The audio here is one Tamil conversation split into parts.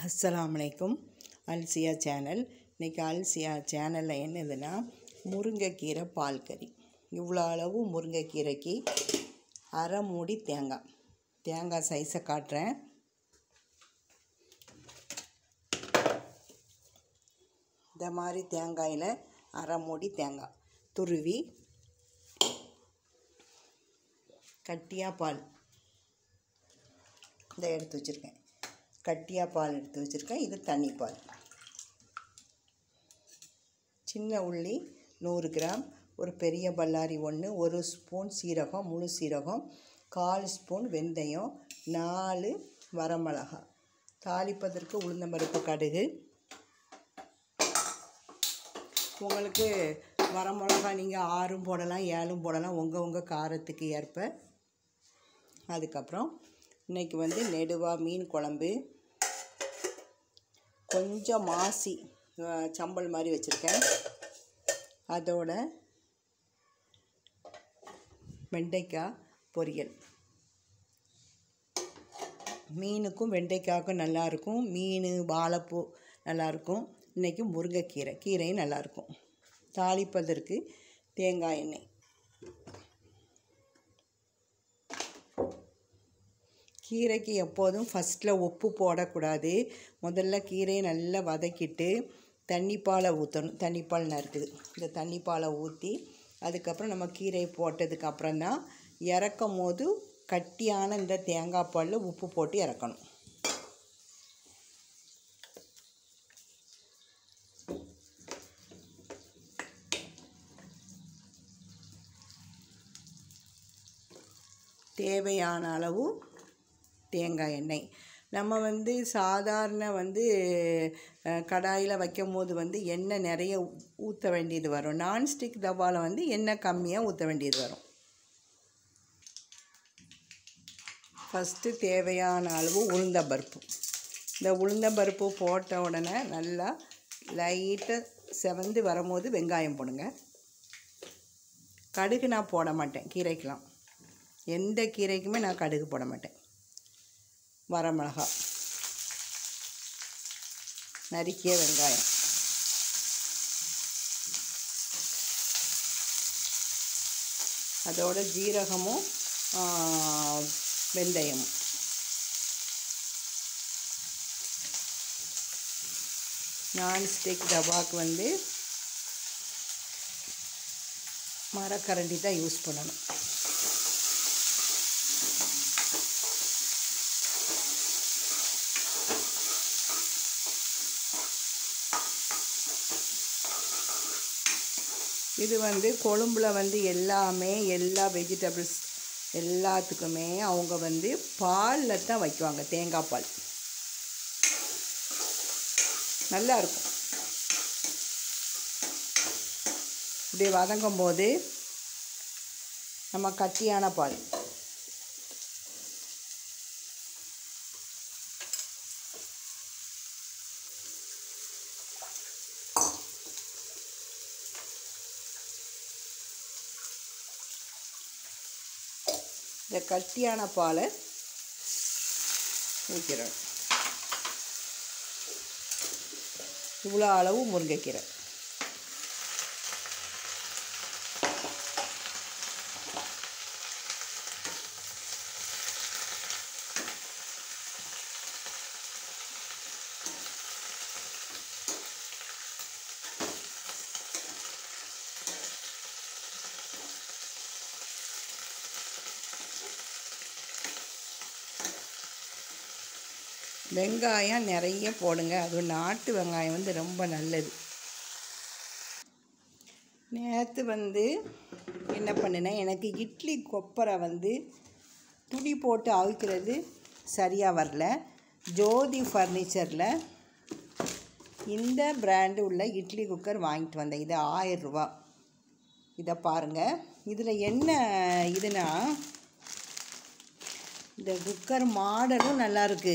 அஸ்ஸலாமு அலைக்கும் அல்சியா சேனல் இன்றைக்கி அல்சியா சேனலில் என்னதுன்னா முருங்கைக்கீரை பால் கறி இவ்வளோ அளவு முருங்கைக்கீரைக்கு அரை மூடி தேங்காய் தேங்காய் சைஸை காட்டுறேன் இந்த மாதிரி தேங்காயில் அரை மூடி தேங்காய் துருவி கட்டியாக பால் இதை எடுத்து வச்சுருக்கேன் கட்டியாக பால் எடுத்து வச்சுருக்கேன் இது தண்ணி பால் சின்ன உள்ளி நூறு கிராம் ஒரு பெரிய பல்லாரி ஒன்று ஒரு ஸ்பூன் சீரகம் முழு சீரகம் கால் ஸ்பூன் வெந்தயம் நாலு வரமிளகா தாளிப்பதற்கு உளுந்தம்பருப்பு கடுகு உங்களுக்கு வரமிளகா நீங்கள் ஆறும் போடலாம் ஏழும் போடலாம் உங்கள் உங்கள் காரத்துக்கு ஏற்ப அதுக்கப்புறம் இன்றைக்கி வந்து நெடுவா மீன் குழம்பு கொஞ்சம் மாசி அஹ், சம்பல் மாதிரி வச்சுருக்கேன் அதோட வெண்டைக்காய் பொரியல் மீனுக்கும் வெண்டைக்காய்க்கும் நல்லாயிருக்கும் மீன் வாழைப்பூ நல்லாயிருக்கும் இன்றைக்கி முருங்கைக்கீரை கீரையும் நல்லாயிருக்கும் தாளிப்பதற்கு தேங்காய் எண்ணெய் கீரைக்கு எப்போதும் ஃபஸ்ட்டில் உப்பு போடக்கூடாது முதல்ல கீரையை நல்லா வதக்கிட்டு தண்ணிப்பாலை ஊற்றணும் தண்ணிப்பால் இருக்குது இந்த தண்ணிப்பாலை ஊற்றி அதுக்கப்புறம் நம்ம கீரையை போட்டதுக்கு அப்புறம் தான் இறக்கும் போது கட்டியான இந்த தேங்காய் பாலில் உப்பு போட்டு இறக்கணும் தேவையான அளவு தேங்காய் எண்ணெய் நம்ம வந்து சாதாரண வந்து கடாயில் வைக்கும் போது வந்து எண்ணெய் நிறைய ஊற்ற வேண்டியது வரும் நான்ஸ்டிக் தவாவில் வந்து எண்ணெய் கம்மியாக ஊற்ற வேண்டியது வரும் ஃபஸ்ட்டு தேவையான அளவு உளுந்தம்பருப்பு இந்த உளுந்தம்பருப்பு போட்ட உடனே நல்லா லைட்டாக செவந்து வரும்போது வெங்காயம் போடுங்க கடுகு நான் போட மாட்டேன் கீரைக்கெலாம் எந்த கீரைக்குமே நான் கடுகு போட மாட்டேன் வரமிளகா நறுக்கிய வெங்காயம் அதோட ஜீரகமும் ஆ, வெந்தயமும் நான்ஸ்டிக் டபாக்கு வந்து மரக்கரண்டி தான் யூஸ் பண்ணணும் இது வந்து கொழும்புல வந்து எல்லாமே எல்லா வெஜிடபிள்ஸ் எல்லாத்துக்குமே அவங்க வந்து பாலில் தான் வைக்குவாங்க தேங்காய் பால் நல்லா இருக்கும் இப்படி வதங்கும் போது நம்ம கட்டியான பால் இந்த கட்டியான பாலை ஊற்றிடணும் இவ்வளோ அளவு முருங்கைக்கீரை வெங்காயம் நிறைய போடுங்க அதுவும் நாட்டு வெங்காயம் வந்து ரொம்ப நல்லது நேற்று வந்து என்ன பண்ணினேன் எனக்கு இட்லி கொப்பரை வந்து துணி போட்டு அவிக்கிறது சரியாக வரல ஜோதி ஃபர்னிச்சரில் இந்த பிராண்டு உள்ள இட்லி குக்கர் வாங்கிட்டு வந்தேன் இது ஆயிரரூபா இதை பாருங்கள் இதில் என்ன இதுனா இந்த குக்கர் மாடலும் நல்லா இருக்கு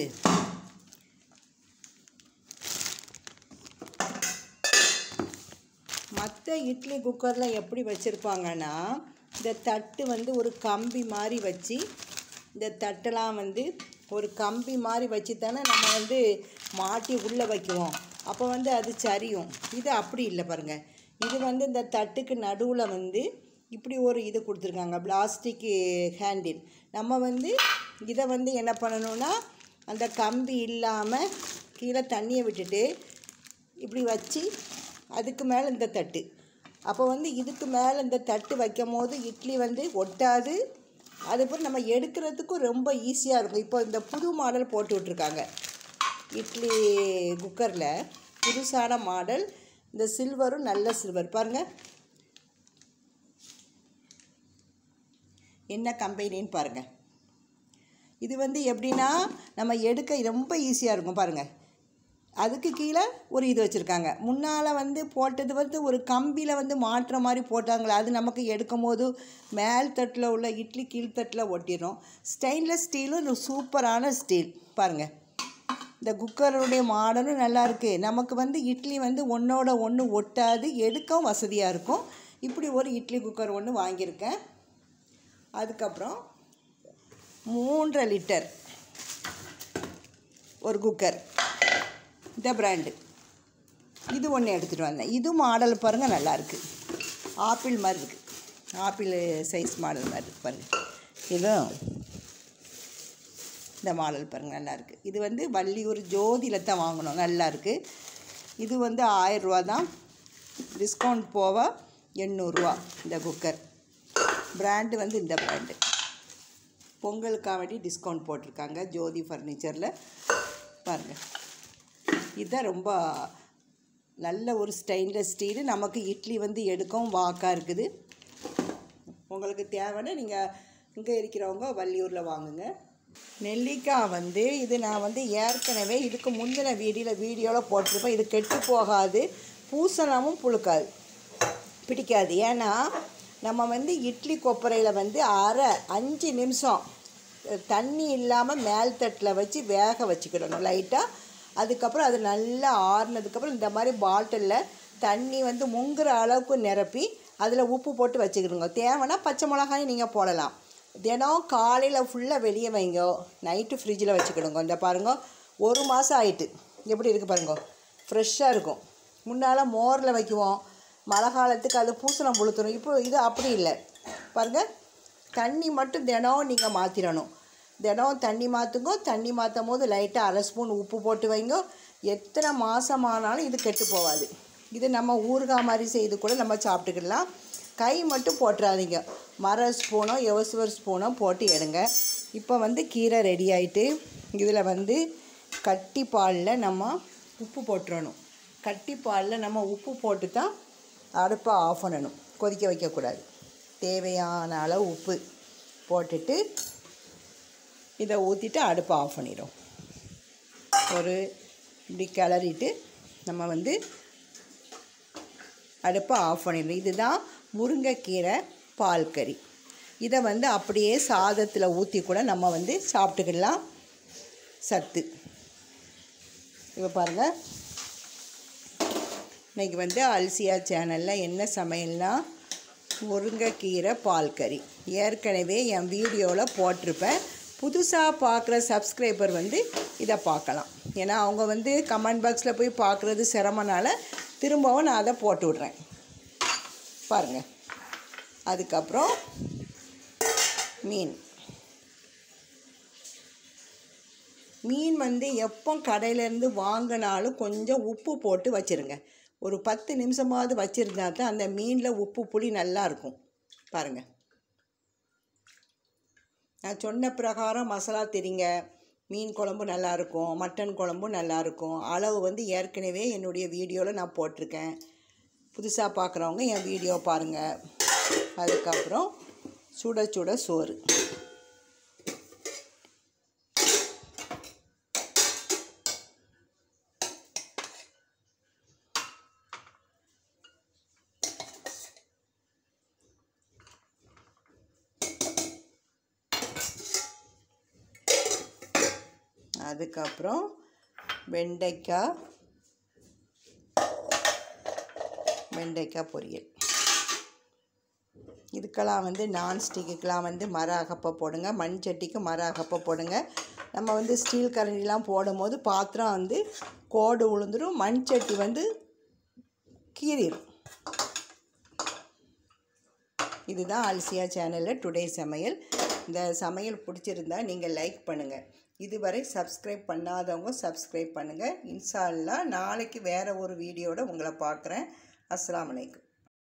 மற்ற இட்லி குக்கரில் எப்படி வச்சுருப்பாங்கன்னா இந்த தட்டு வந்து ஒரு கம்பி மாதிரி வச்சு இந்த தட்டெல்லாம் வந்து ஒரு கம்பி மாதிரி வச்சு தானே நம்ம வந்து மாட்டி உள்ளே வைக்குவோம் அப்போ வந்து அது சரியும் இது அப்படி இல்லை பாருங்கள் இது வந்து இந்த தட்டுக்கு நடுவில் வந்து இப்படி ஒரு இது கொடுத்துருக்காங்க பிளாஸ்டிக்கு ஹேண்டில் நம்ம வந்து இதை வந்து என்ன பண்ணணும்னா அந்த கம்பி இல்லாமல் கீழே தண்ணியை விட்டுட்டு இப்படி வச்சு அதுக்கு மேலே இந்த தட்டு அப்போ வந்து இதுக்கு மேலே இந்த தட்டு வைக்கும் போது இட்லி வந்து ஒட்டாது அதுபோல் நம்ம எடுக்கிறதுக்கும் ரொம்ப ஈஸியாக இருக்கும் இப்போ இந்த புது மாடல் போட்டு விட்ருக்காங்க இட்லி குக்கரில் புதுசான மாடல் இந்த சில்வரும் நல்ல சில்வர் பாருங்கள் என்ன கம்பெனின்னு பாருங்கள் இது வந்து எப்படின்னா நம்ம எடுக்க ரொம்ப ஈஸியாக இருக்கும் பாருங்கள் அதுக்கு கீழே ஒரு இது வச்சுருக்காங்க முன்னால் வந்து போட்டது வந்து ஒரு கம்பியில் வந்து மாட்டுற மாதிரி போட்டாங்களே அது நமக்கு எடுக்கும் போது மேல் தட்டில் உள்ள இட்லி கீழ்த்தட்டில் ஒட்டிடும் ஸ்டெயின்லெஸ் ஸ்டீலும் ஒரு சூப்பரான ஸ்டீல் பாருங்கள் இந்த குக்கருடைய மாடலும் நல்லா இருக்கு நமக்கு வந்து இட்லி வந்து ஒன்றோட ஒன்று ஒட்டாது எடுக்கவும் வசதியாக இருக்கும் இப்படி ஒரு இட்லி குக்கர் ஒன்று வாங்கியிருக்கேன் அதுக்கப்புறம் மூன்றரை லிட்டர் ஒரு குக்கர் இந்த பிராண்டு இது ஒன்று எடுத்துகிட்டு வந்தேன் இது மாடல் பாருங்கள் நல்லாயிருக்கு ஆப்பிள் மாதிரி இருக்குது ஆப்பிள் சைஸ் மாடல் மாதிரி இருக்கு பாருங்கள் இதுவும் இந்த மாடல் பாருங்கள் நல்லாயிருக்கு இது வந்து வள்ளியூர் ஜோதியில் தான் வாங்கினோம் நல்லாயிருக்கு இது வந்து ஆயரூவா தான் டிஸ்கவுண்ட் போக எண்ணூறுரூவா இந்த குக்கர் பிராண்டு வந்து இந்த பிராண்டு பொங்கலுக்காக வேண்டி டிஸ்கவுண்ட் போட்டிருக்காங்க ஜோதி ஃபர்னிச்சரில் பாருங்கள் இதுதான் ரொம்ப நல்ல ஒரு ஸ்டெயின்லெஸ் ஸ்டீலு நமக்கு இட்லி வந்து எடுக்கவும் வாக்காக இருக்குது உங்களுக்கு தேவைன்னா நீங்கள் இங்கே இருக்கிறவங்க வள்ளியூரில் வாங்குங்க நெல்லிக்காய் வந்து இது நான் வந்து ஏற்கனவே இதுக்கு முந்தின வீடியோவில் வீடியோவில் போட்டிருப்பேன் இது கெட்டு போகாது பூசணமும் புழுக்காது பிடிக்காது ஏன்னா நம்ம வந்து இட்லி கொப்பரையில் வந்து அரை அஞ்சு நிமிஷம் தண்ணி இல்லாமல் மேல் தட்டில் வச்சு வேக வச்சுக்கிடணும் லைட்டாக அதுக்கப்புறம் அது நல்லா ஆறுனதுக்கப்புறம் இந்த மாதிரி பாட்டிலில் தண்ணி வந்து முங்குற அளவுக்கு நிரப்பி அதில் உப்பு போட்டு வச்சுக்கிடுங்க தேவைன்னா பச்சை மிளகாயும் நீங்கள் போடலாம் தினம் காலையில் ஃபுல்லாக வெளியே வைங்க நைட்டு ஃப்ரிட்ஜில் வச்சுக்கிடுங்க இந்த பாருங்க ஒரு மாதம் ஆயிட்டு எப்படி இருக்குது பாருங்க ஃப்ரெஷ்ஷாக இருக்கும் முன்னால் மோரில் வைக்குவோம் மழை காலத்துக்கு அது பூசணம் புளுத்துரும் இப்போ இது அப்படி இல்லை பாருங்கள் தண்ணி மட்டும் தினம் நீங்கள் மாற்றிடணும் தினம் தண்ணி மாற்றுங்க தண்ணி மாற்றும் போது லைட்டாக அரை ஸ்பூன் உப்பு போட்டு வைங்க எத்தனை மாதம் ஆனாலும் இது கெட்டு போகாது இது நம்ம ஊறுகாய் மாதிரி செய்து கூட நம்ம சாப்பிட்டுக்கிடலாம் கை மட்டும் போட்டுறாதீங்க மர ஸ்பூனோ எவசுவர் ஸ்பூனோ போட்டு எடுங்க இப்போ வந்து கீரை ரெடி ஆகிட்டு இதில் வந்து கட்டி பாலில் நம்ம உப்பு போட்டுறணும் கட்டி பாலில் நம்ம உப்பு போட்டு தான் அடுப்பை ஆஃப் பண்ணணும் கொதிக்க வைக்கக்கூடாது தேவையான அளவு உப்பு போட்டுட்டு இதை ஊற்றிட்டு அடுப்பை ஆஃப் பண்ணிடும் ஒரு இப்படி கிளறிட்டு நம்ம வந்து அடுப்பை ஆஃப் பண்ணிடணும் இதுதான் முருங்கைக்கீரை பால் கறி இதை வந்து அப்படியே சாதத்தில் ஊற்றி கூட நம்ம வந்து சாப்பிட்டுக்கலாம் சத்து இப்போ பாருங்கள் இன்றைக்கி வந்து அல்சியா சேனலில் என்ன சமையல்னா முருங்கைக்கீரை பால் கறி ஏற்கனவே என் வீடியோவில் போட்டிருப்பேன் புதுசாக பார்க்குற சப்ஸ்கிரைபர் வந்து இதை பார்க்கலாம் ஏன்னா அவங்க வந்து கமெண்ட் பாக்ஸில் போய் பார்க்குறது சிரமனால திரும்பவும் நான் அதை போட்டு விட்றேன் பாருங்கள் அதுக்கப்புறம் மீன் மீன் வந்து எப்போ கடையிலேருந்து வாங்கினாலும் கொஞ்சம் உப்பு போட்டு வச்சுருங்க ஒரு பத்து நிமிஷமாவது வச்சுருந்தா தான் அந்த மீனில் உப்பு புளி நல்லா இருக்கும் பாருங்கள் நான் சொன்ன பிரகாரம் மசாலா தெரிங்க மீன் குழம்பு நல்லாயிருக்கும் மட்டன் குழம்பும் நல்லாயிருக்கும் அளவு வந்து ஏற்கனவே என்னுடைய வீடியோவில் நான் போட்டிருக்கேன் புதுசாக பார்க்குறவங்க என் வீடியோ பாருங்கள் அதுக்கப்புறம் சுட சுட சோறு அதுக்கப்புறம் வெண்டைக்காய் வெண்டைக்காய் பொரியல் இதுக்கெல்லாம் வந்து நான்ஸ்டிக்குக்கெலாம் வந்து மர அகப்பை போடுங்க மண் சட்டிக்கு மர அகப்பை போடுங்க நம்ம வந்து ஸ்டீல் கரண்டிலாம் போடும்போது பாத்திரம் வந்து கோடு விழுந்துடும் மண் சட்டி வந்து கீறிடும் இதுதான் அல்சியா சேனலில் டுடே சமையல் இந்த சமையல் பிடிச்சிருந்தா நீங்கள் லைக் பண்ணுங்கள் இதுவரை சப்ஸ்கிரைப் பண்ணாதவங்க சப்ஸ்கிரைப் பண்ணுங்கள் இன்ஷா அல்லாஹ் நாளைக்கு வேறு ஒரு வீடியோட உங்களை பார்க்குறேன் அஸ்ஸலாமு அலைக்கும்